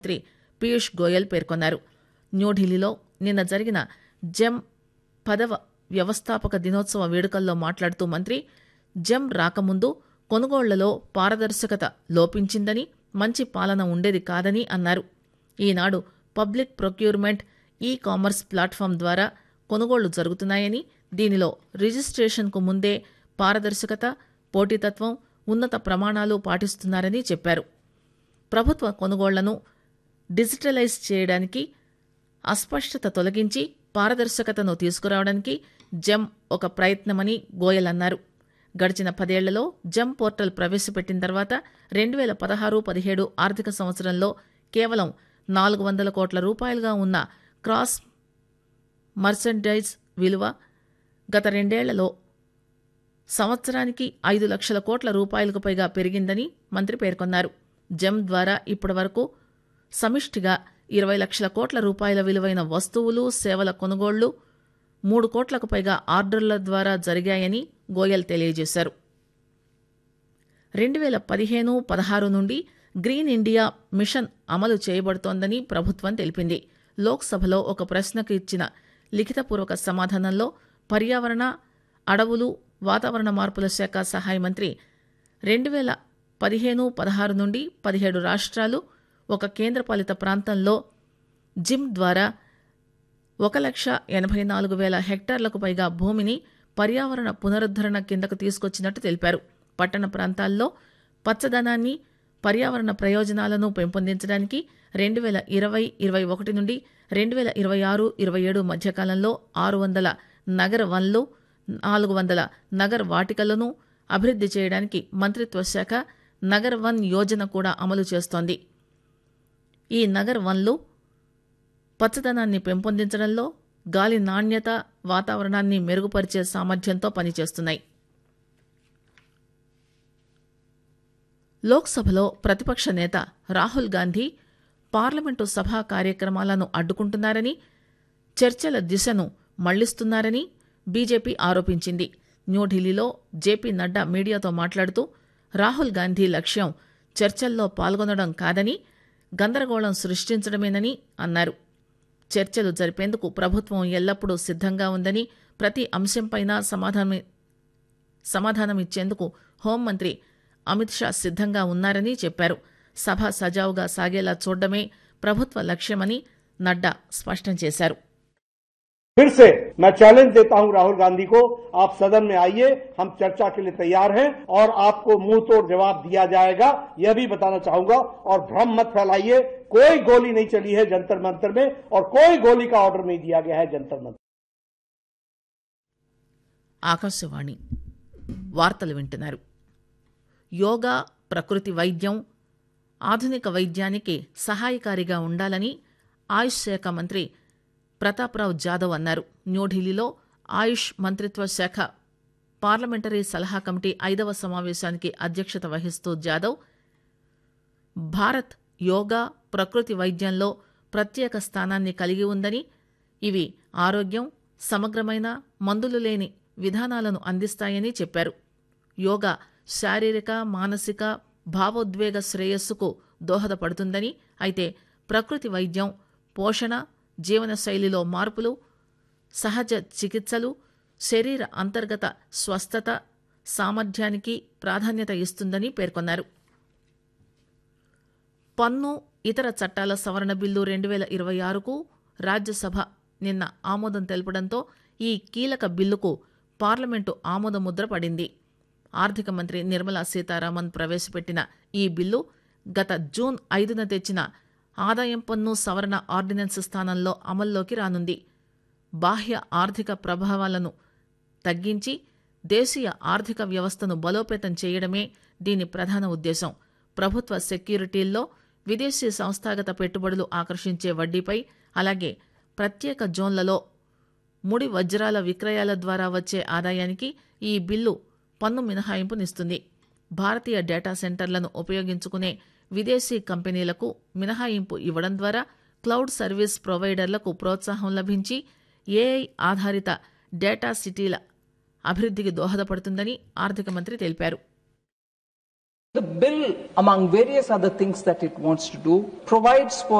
మంత్రి పీయూష్ గోయల్ పేర్కొన్నారు న్యూఢిల్లీలో నిన్న జరిగిన జెమ్ పదవ వ్యవస్థాపక దినోత్సవ వేడుకల్లో మాట్లాడుతూ మంత్రి జెమ్ రాకముందు కొనుగోళ్లలో పారదర్శకత లోపించిందని మంచి పాలన ఉండేది కాదని అన్నారు Eenadu public procurement e commerce platform ద్వారా కొనుగోళ్లు జరుగుతున్నాయని దీనిలో రిజిస్ట్రేషన్కు ముందే పారదర్శకత పోటీతత్వం ఉన్నత ప్రమాణాలు పాటిస్తున్నారని చెప్పారు ప్రభుత్వ కొనుగోళ్లను డిజిటలైజ్ చేయడానికి అస్పష్టత తొలగించి పారదర్శకతను తీసుకురావడానికి జెమ్ ఒక ప్రయత్నమని గోయల్ అన్నారు గడిచిన పదేళ్లలో జెమ్ పోర్టల్ ప్రవేశపెట్టిన తర్వాత రెండు వేల పదహారు పదిహేడు ఆర్థిక సంవత్సరంలో కేవలం నాలుగు వందల కోట్ల రూపాయలుగా ఉన్న క్రాస్ మర్సెండైజ్ విలువ గత రెండేళ్లలో సంవత్సరానికి ఐదు లక్షల కోట్ల రూపాయలకు పైగా పెరిగిందని మంత్రి పేర్కొన్నారు జెమ్ ద్వారా ఇప్పటి వరకు సమిష్టిగా ఇరవై లక్షల కోట్ల రూపాయల విలువైన వస్తువులు సేవల కొనుగోళ్లు మూడు కోట్లకు పైగా ఆర్డర్ల ద్వారా జరిగాయని గోయల్ తెలియజేశారు రెండు వేల పదిహేను పదహారు నుండి గ్రీన్ ఇండియా మిషన్ అమలు చేయబడుతోందని ప్రభుత్వం తెలిపింది లోక్సభలో ఒక ప్రశ్నకు ఇచ్చిన లిఖితపూర్వక సమాధానంలో పర్యావరణ అడవులు వాతావరణ మార్పుల శాఖ సహాయ మంత్రి రెండు వేల పదిహేను పదహారు నుండి పదిహేడు రాష్ట్రాలు ఒక కేంద్రపాలిత ప్రాంతంలో జిమ్ ద్వారా ఒక లక్ష ఎనభై నాలుగు వేల హెక్టార్లకు పైగా భూమిని పర్యావరణ పునరుద్దరణ కిందకు తీసుకొచ్చినట్టు తెలిపారు పట్టణ ప్రాంతాల్లో పచ్చదనాన్ని పర్యావరణ ప్రయోజనాలను పెంపొందించడానికి రెండు వేల ఇరవై ఇరవై ఒకటి నుండి రెండు వేల ఇరవై ఆరు ఇరవై ఏడు మధ్యకాలంలో ఆరు వందల నగర వన్లు నాలుగు వందల నగర వాటికలను అభివృద్ధి చేయడానికి మంత్రిత్వ శాఖ నగర్ వన్ యోజన కూడా అమలు చేస్తోంది ఈ నగర్ వన్లు పచ్చదనాన్ని పెంపొందించడంలో గాలి నాణ్యత వాతావరణాన్ని మెరుగుపరిచే సామర్థ్యంతో పనిచేస్తున్నాయి లోక్సభలో ప్రతిపక్ష నేత రాహుల్ గాంధీ పార్లమెంటు సభా కార్యక్రమాలను అడ్డుకుంటున్నారని చర్చల దిశను మళ్లిస్తున్నారని బీజేపీ ఆరోపించింది న్యూఢిల్లీలో జేపీ నడ్డా మీడియాతో మాట్లాడుతూ రాహుల్ గాంధీ లక్ష్యం చర్చల్లో పాల్గొనడం కాదని గందరగోళం సృష్టించడమేనని అన్నారు చర్చలు జరిపేందుకు ప్రభుత్వం ఎల్లప్పుడూ సిద్ధంగా ఉందని ప్రతి అంశంపైన సమాధానం సమాధానమిచ్చేందుకు హోంమంత్రి అమిత్ షా సిద్ధంగా ఉన్నారని చెప్పారు సభ సజావుగా సాగేలా చూడడమే ప్రభుత్వ లక్ష్యమని నడ్డా స్పష్టం చేశారు फिर से मैं चैलेंज देता हूं राहुल गांधी को आप सदन में आइए हम चर्चा के लिए तैयार हैं और आपको मुंह तोड़ जवाब दिया जाएगा यह भी बताना चाहूंगा और भ्रम मत फैलाइए कोई गोली नहीं चली है जंतर मंतर में और कोई गोली का ऑर्डर नहीं दिया गया है जंतर मंतर ఆకాశవాణి వార్తలు వింటున్నారు యోగా ప్రకృతి వైద్యం ఆధునిక వైద్యానికి సహాయకారిగా ఉండాలని ఆయుష్ శాఖ మంత్రి ప్రతాప్రావు జాదవ్ అన్నారు న్యూఢిల్లీలో ఆయుష్ మంత్రిత్వ శాఖ పార్లమెంటరీ సలహా కమిటీ ఐదవ సమావేశానికి అధ్యక్షత వహిస్తూ జాదవ్ భారత్ యోగా ప్రకృతి వైద్యంలో ప్రత్యేక స్థానాన్ని కలిగి ఉందని ఇవి ఆరోగ్యం సమగ్రమైన మందులు లేని విధానాలను అందిస్తాయని చెప్పారు యోగా శారీరక మానసిక భావోద్వేగ శ్రేయస్సుకు దోహదపడుతుందని అయితే ప్రకృతి వైద్యం పోషణ జీవనశైలిలో మార్పులు సహజ చికిత్సలు శరీర అంతర్గత స్వస్థత సామర్థ్యానికి ప్రాధాన్యత ఇస్తుందని పేర్కొన్నారు పన్ను ఇతర చట్టాల సవరణ బిల్లు రెండు వేల ఇరవై ఆరుకు రాజ్యసభ నిన్న ఆమోదం తెలపడంతో ఈ కీలక బిల్లుకు పార్లమెంటు ఆమోద ముద్ర పడింది ఆర్థిక మంత్రి నిర్మలా సీతారామన్ ప్రవేశపెట్టిన ఈ బిల్లు గత జూన్ ఐదున తెచ్చిన ఆదాయం పన్ను సవరణ ఆర్డినెన్స్ స్థానంలో అమల్లోకి రానుంది బాహ్య ఆర్థిక ప్రభావాలను తగ్గించి దేశీయ ఆర్థిక వ్యవస్థను బలోపేతం చేయడమే దీని ప్రధాన ఉద్దేశం ప్రభుత్వ సెక్యూరిటీల్లో విదేశీ సంస్థాగత పెట్టుబడులు ఆకర్షించే వడ్డీపై అలాగే ప్రత్యేక జోన్లలో ముడి వజ్రాల విక్రయాల ద్వారా వచ్చే ఆదాయానికి ఈ బిల్లు పన్ను మినహాయింపునిస్తుంది భారతీయ డేటా సెంటర్లను ఉపయోగించుకునే విదేశీ కంపెనీలకు మినహాయింపు ఇవ్వడం ద్వారా క్లౌడ్ సర్వీస్ ప్రొవైడర్లకు ప్రోత్సాహం లభించి ఏఐ ఆధారిత డేటా సిటీల అభివృద్ధికి దోహదపడుతుందని ఆర్థిక మంత్రి తెలిపారు The bill, among various other things that it wants to do, provides for